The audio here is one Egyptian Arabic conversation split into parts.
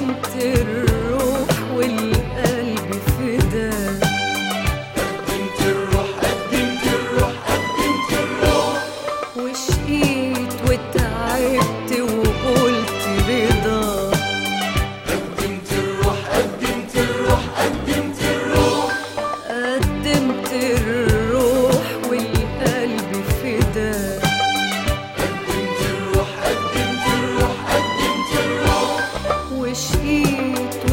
قدمت الروح والقلب فداك قدمت الروح قدمت الروح قدمت الروح وشقيت وتعبت وقلت رضا قدمت الروح قدمت الروح قدمت الروح قدمت الروح والقلب فداك قدمت الروح قدمت الروح قدمت الروح وشقيت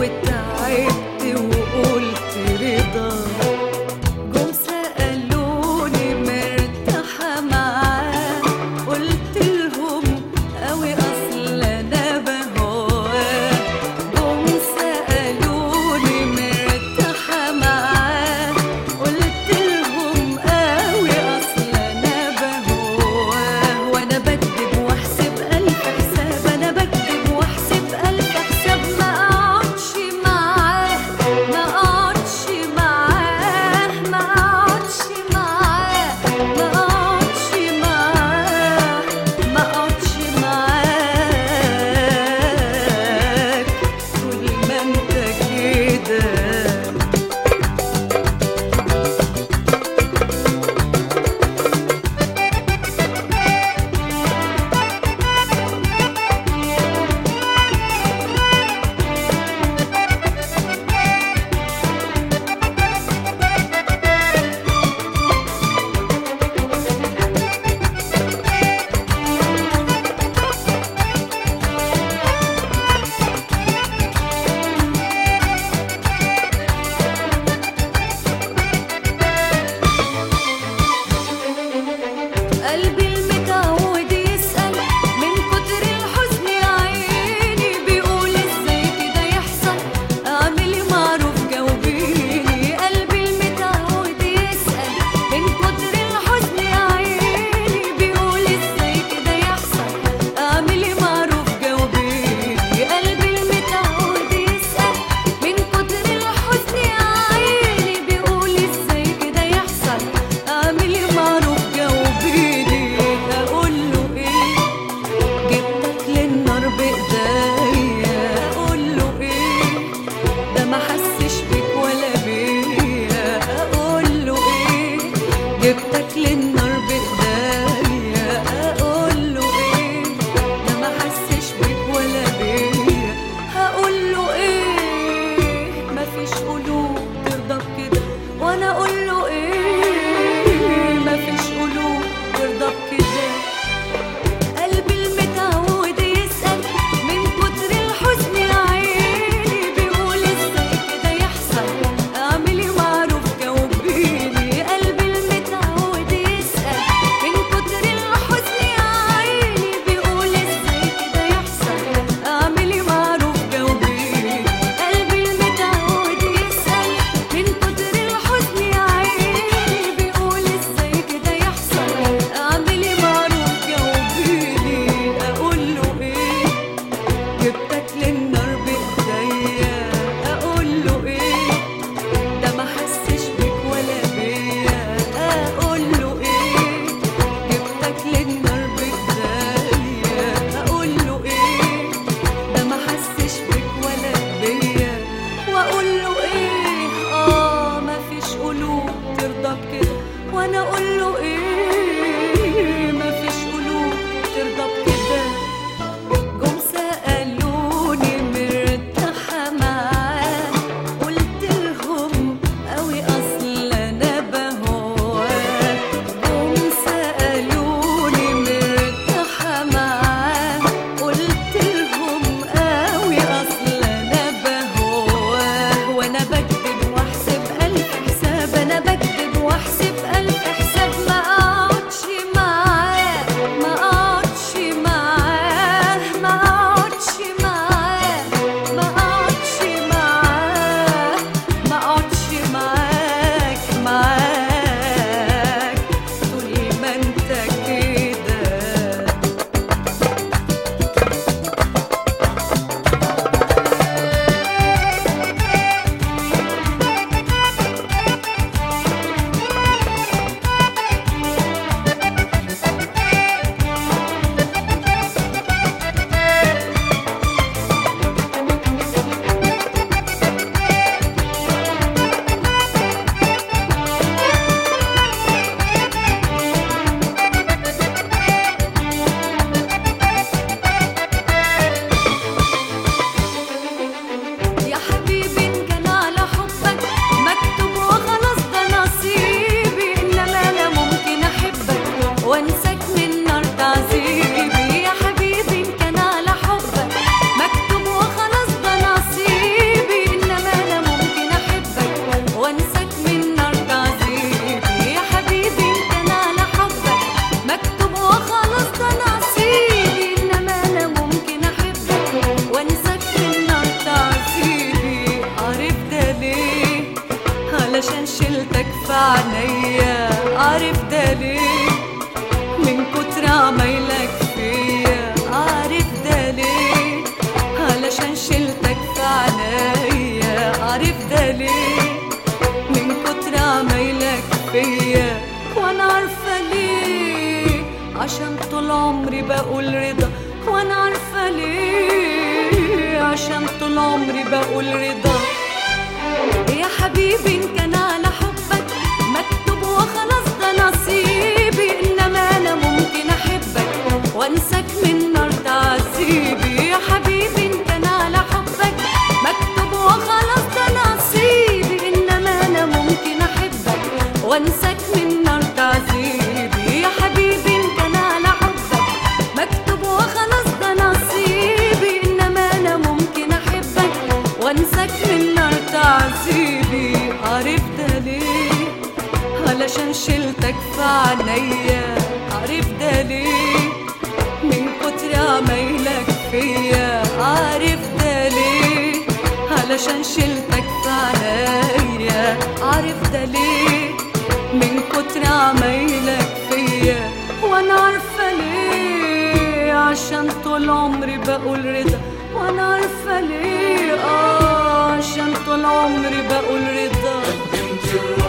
عنايا عارف ده ليه من كتر عمايلك فيا وانا عارفه ليه عشان طول عمري بقول رضا وانا عارفه ليه عشان طول عمري بقول رضا يا حبيبي ان كان على حبك مكتوب وخلاص ده نصيبي انما انا ممكن احبك وانساك من نار تعذيبي يا حبيبي ان كان على حبك مكتوب وخلاص ده نصيبي انما انا ممكن احبك وانساك من نار تعذيبي يا حبيبي ان كان على حبك مكتوب وخلاص ده نصيبي انما انا ممكن احبك وانساك من نار تعذيبي عارف ده ليه علشان شلتك في عينيا عارف ده ليه من كتر عمايلك فيا عارف ده ليه علشان شلتك في عينيا عارف ده ليه من كتر عمايلك فيا وانا عارفه ليه عشان طول عمري بقول رضا وانا عارفه ليه اه عشان طول عمري بقول رضا قدمت الروح